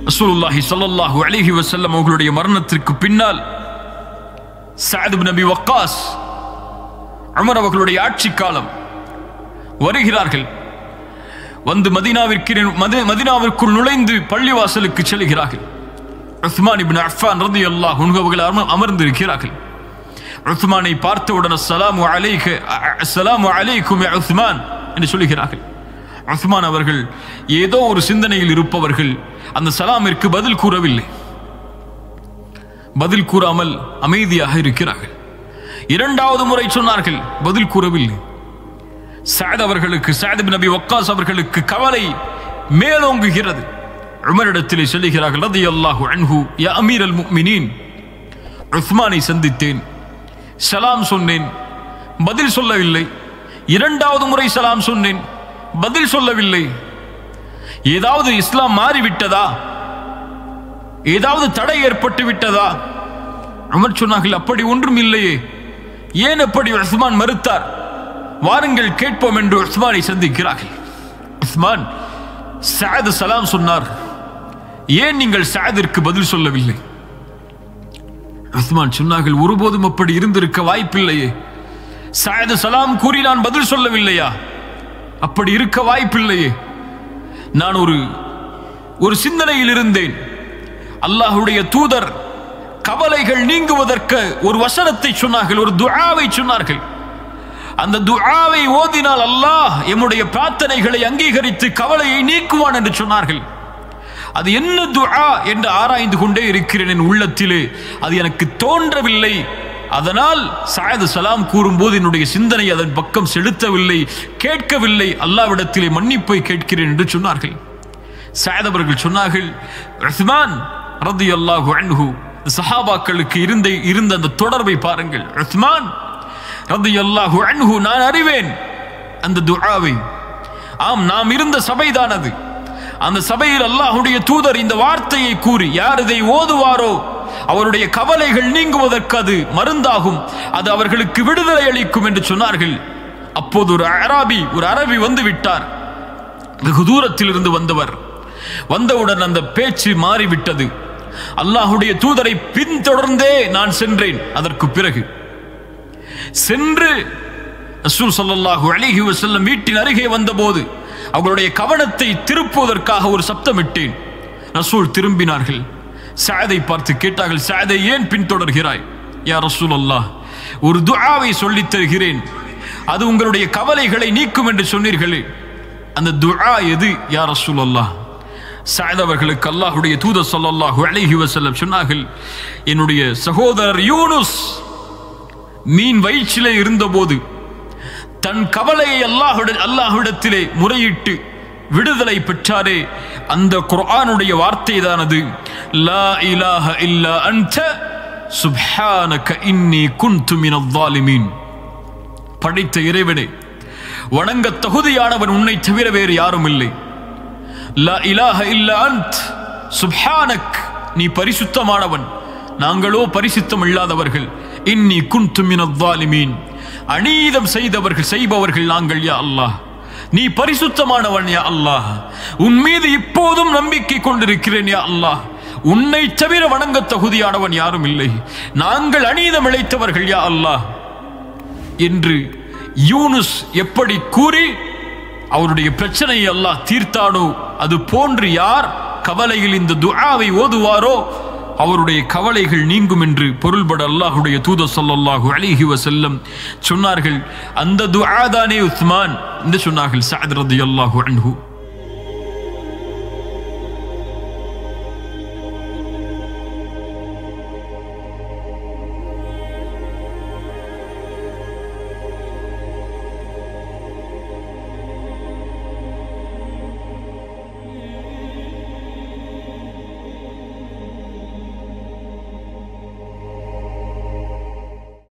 ரசூலுல்லாஹி ஸல்லல்லாஹு அலைஹி வஸல்லம் அவர்களுடைய மரணத்திற்கு பின்னால் சஅத் இப்னு நபி வக்காஸ் உமர் அவர்களுடைய ஆட்சி காலம் வருகிறார்கள் வந்து மதீனாவிற்கு மதி- மதீனாவிற்குள் நுழைந்து பள்ளிவாசலுக்கு செல்கிறார்கள் உஸ்மான் இப்னு அஃபான் ரலியல்லாஹு அன்ஹு அவர்கள் அமர்- அமர்ந்திருக்கிறார்கள் உஸ்மானை பார்த்தவுடன் அஸ்ஸலாமு அலைக அஸ்ஸலாமு அலைக்கும் யா உஸ்மான் என்று சொல்லுகிறார்கள் உஸ்மான் அவர்கள் ஏதோ ஒரு சிந்தனையில் இருப்பவர்கள் அந்த சலாமிற்கு பதில் கூறவில்லை பதில் கூறாமல் அமைதியாக இருக்கிறார்கள் இரண்டாவது முறை சொன்னார்கள் பதில் கூறவில்லை சாத் அவர்களுக்கு சாத் நபி வக்காஸ் அவர்களுக்கு கவலை மேலோங்குகிறது உமரிடத்திலே சொல்லுகிறார்கள் ரதியல்லாஹு அன்ஹு யா அமீர் அல் முக்மினீன் உஸ்மானை சந்தித்தேன் சலாம் சொன்னேன் பதில் சொல்லவில்லை இரண்டாவது முறை சலாம் சொன்னேன் பதில் சொல்லவில்லை ஏதாவது இஸ்லாம் மாறிவிட்டதா ஏதாவது தடை ஏற்பட்டு விட்டதா உமர் சொன்னார்கள் அப்படி ஒன்றும் இல்லையே ஏன் அப்படி உஸ்மான் மறுத்தார் வாருங்கள் கேட்போம் என்று உஸ்மானை சந்திக்கிறார்கள் உஸ்மான் சாத் சலாம் சொன்னார் ஏன் நீங்கள் சாதிற்கு பதில் சொல்லவில்லை உஸ்மான் சொன்னார்கள் ஒருபோதும் அப்படி இருந்திருக்க வாய்ப்பில்லையே சாயது சலாம் கூறி நான் பதில் சொல்லவில்லையா அப்படி இருக்க வாய்ப்பில்லையே நான் ஒரு ஒரு சிந்தனையில் இருந்தேன் அல்லாஹுடைய தூதர் கவலைகள் நீங்குவதற்கு ஒரு வசனத்தை சொன்னார்கள் ஒரு துஆவை சொன்னார்கள் அந்த துஆவை ஓதினால் அல்லாஹ் எம்முடைய பிரார்த்தனைகளை அங்கீகரித்து கவலையை நீக்குவான் என்று சொன்னார்கள் அது என்ன துஆ என்று ஆராய்ந்து கொண்டே இருக்கிறேன் என் உள்ளத்திலே அது எனக்கு தோன்றவில்லை அதனால் சாயது சலாம் கூறும்போது என்னுடைய சிந்தனை அதன் பக்கம் செலுத்தவில்லை கேட்கவில்லை அல்லாவிடத்திலே மன்னிப்பை கேட்கிறேன் என்று சொன்னார்கள் சாயத் அவர்கள் சொன்னார்கள் உஸ்மான் ரதியல்லாஹு அன்ஹு சஹாபாக்களுக்கு இருந்த இருந்த அந்த தொடர்பை பாருங்கள் உஸ்மான் ரதியல்லாஹு அன்ஹு நான் அறிவேன் அந்த துஆவை ஆம் நாம் இருந்த சபைதான் அது அந்த சபையில் அல்லாஹ்வுடைய தூதர் இந்த வார்த்தையை கூறி யார் இதை ஓதுவாரோ அவருடைய கவலைகள் நீங்குவதற்கு அது மருந்தாகும் அது அவர்களுக்கு விடுதலை அளிக்கும் என்று சொன்னார்கள் அப்போது ஒரு அராபி ஒரு அரபி வந்து விட்டார் வெகு தூரத்தில் இருந்து வந்தவர் வந்தவுடன் அந்த பேச்சு மாறிவிட்டது அல்லாஹுடைய தூதரை பின்தொடர்ந்தே நான் சென்றேன் அதற்கு பிறகு சென்று ரசூல் ஸல்லல்லாஹு அலைஹி வஸல்லம் வீட்டின் அருகே வந்தபோது அவர்களுடைய கவனத்தை திருப்புவதற்காக ஒரு சப்தமிட்டேன் ரசூல் திரும்பினார்கள் சாதை பார்த்து கேட்டார்கள் சாதை ஏன் பின்தொடர்கிறாய் யா ரசூல் அல்லாஹ் ஒரு துஆவை சொல்லித் தருகிறேன் அது உங்களுடைய கவலைகளை நீக்கும் என்று சொன்னீர்களே அந்த துஆ எது யா ரசூல் அல்லாஹ் சாயத் அவர்களுக்கு அல்லாஹுடைய தூதர் ஸல்லல்லாஹு அலைஹி வஸல்லம் சொன்னார்கள் என்னுடைய சகோதரர் யூனுஸ் மீன் வயிற்றிலே இருந்தபோது தன் கவலையை அல்லாஹுட அல்லாஹ்விடத்திலே முறையிட்டு விடுதலை பெற்றாரே அந்த குர்ஆனுடைய வார்த்தை தானது லா இலாஹ இல்லா அன்த சுப்ஹானக இன்னி குன்து மினல் ஸாலிமீன் படைத்த இறைவனே வணங்க தகுதியானவன் உன்னை தவிர வேறு யாரும் இல்லை லா இலாஹ இல்லா அன்த் சுப்ஹானக் நீ பரிசுத்தமானவன் நாங்களோ பரிசுத்தம் இல்லாதவர்கள் இன்னி குன்து மினல் ஸாலிமீன் அநீதம் செய்தவர்கள் செய்பவர்கள் நாங்கள் யா அல்லாஹ் நீ பரிசுத்தமானவன் யா அல்லாஹ் உன் மீது இப்போதும் நம்பிக்கை கொண்டிருக்கிறேன் யா அல்லாஹ் உன்னை தவிர வணங்க தகுதியானவன் யாரும் இல்லை நாங்கள் அநீதம் இழைத்தவர்கள் யா அல்லாஹ் என்று யூனுஸ் எப்படி கூறி அவருடைய பிரச்சனையை அல்லாஹ் தீர்த்தானோ அது போன்று யார் கவலையில் இந்த துஆவை ஓதுவாரோ அவருடைய கவலைகள் நீங்கும் என்று பொருள்பட அல்லாஹுடைய தூத ஸல்லல்லாஹு அலைஹி வஸல்லம் சொன்னார்கள் அந்த துஆ தானே உஸ்மான் என்று சொன்னார்கள் சஅத் ரலியல்லாஹு அன்ஹு